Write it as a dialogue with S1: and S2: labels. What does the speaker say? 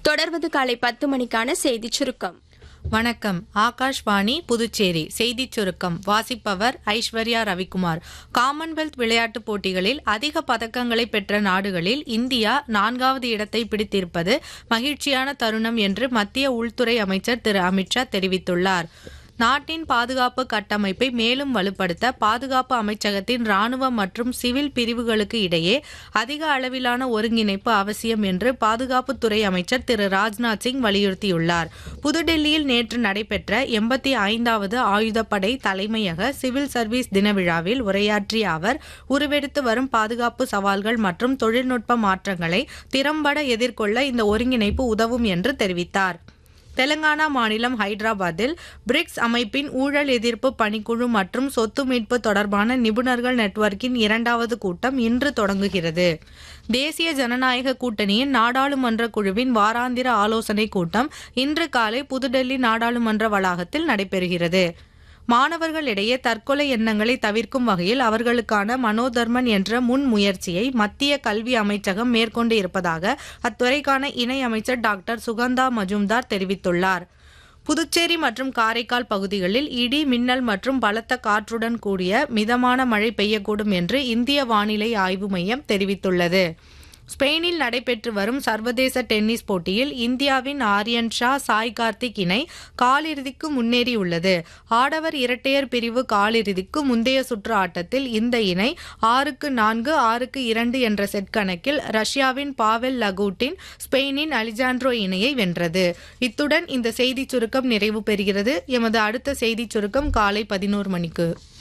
S1: தொடர்வது காலை பத்து மணிக்கான செய்திச் சுருக்கம்
S2: வணக்கம் ஆகாஷ்வாணி புதுச்சேரி செய்திச் சுருக்கம் வாசிப்பவர் ஐஸ்வர்யா ரவிக்குமார் காமன்வெல்த் விளையாட்டுப் போட்டிகளில் அதிக பதக்கங்களை பெற்ற நாடுகளில் இந்தியா நான்காவது இடத்தை பிடித்திருப்பது மகிழ்ச்சியான தருணம் என்று மத்திய உள்துறை அமைச்சர் திரு அமித்ஷா தெரிவித்துள்ளார் நாட்டின் பாதுகாப்பு கட்டமைப்பை மேலும் வலுப்படுத்த பாதுகாப்பு அமைச்சகத்தின் ராணுவ மற்றும் சிவில் பிரிவுகளுக்கு இடையே அதிக அளவிலான ஒருங்கிணைப்பு அவசியம் என்று பாதுகாப்புத்துறை அமைச்சர் திரு ராஜ்நாத் சிங் வலியுறுத்தியுள்ளார் புதுடெல்லியில் நேற்று நடைபெற்ற எண்பத்தி ஐந்தாவது ஆயுதப்படை தலைமையக சிவில் சர்வீஸ் தின விழாவில் உரையாற்றிய அவர் உருவெடுத்து வரும் பாதுகாப்பு சவால்கள் மற்றும் தொழில்நுட்ப மாற்றங்களை திறம்பட எதிர்கொள்ள இந்த ஒருங்கிணைப்பு உதவும் என்று தெரிவித்தார் தெலங்கானா மாநிலம் ஹைதராபாத்தில் பிரிக்ஸ் அமைப்பின் ஊழல் எதிர்ப்பு பணிக்குழு மற்றும் சொத்து மீட்பு தொடர்பான நிபுணர்கள் நெட்வொர்க்கின் இரண்டாவது கூட்டம் இன்று தொடங்குகிறது தேசிய ஜனநாயக கூட்டணியின் நாடாளுமன்ற குழுவின் வாராந்திர ஆலோசனைக் கூட்டம் இன்று காலை புதுடெல்லி நாடாளுமன்ற வளாகத்தில் நடைபெறுகிறது மாணவர்களிடையே தற்கொலை எண்ணங்களை தவிர்க்கும் வகையில் அவர்களுக்கான மனோதர்மன் என்ற முன் முயற்சியை மத்திய கல்வி அமைச்சகம் மேற்கொண்டு இருப்பதாக அத்துறைக்கான இணை அமைச்சர் டாக்டர் சுகந்தா மஜும்தார் தெரிவித்துள்ளார் புதுச்சேரி மற்றும் காரைக்கால் பகுதிகளில் இடி மின்னல் மற்றும் பலத்த காற்றுடன் கூடிய மிதமான மழை பெய்யக்கூடும் என்று இந்திய வானிலை ஆய்வு மையம் தெரிவித்துள்ளது ஸ்பெயினில் நடைபெற்று வரும் சர்வதேச டென்னிஸ் போட்டியில் இந்தியாவின் ஆரியன் ஷா சாய் கார்த்திக் இணை காலிறுதிக்கு முன்னேறியுள்ளது ஆடவர் இரட்டையர் பிரிவு காலிறுதிக்கு முந்தைய சுற்று ஆட்டத்தில் இந்த இணை ஆறுக்கு நான்கு ஆறுக்கு இரண்டு என்ற செட் கணக்கில் ரஷ்யாவின் பாவெல் லகூட்டின் ஸ்பெயினின் அலிஜாண்ட்ரோ இணையை வென்றது இத்துடன் இந்த செய்திச் சுருக்கம் நிறைவு பெறுகிறது எமது அடுத்த செய்திச் சுருக்கம் காலை பதினோரு மணிக்கு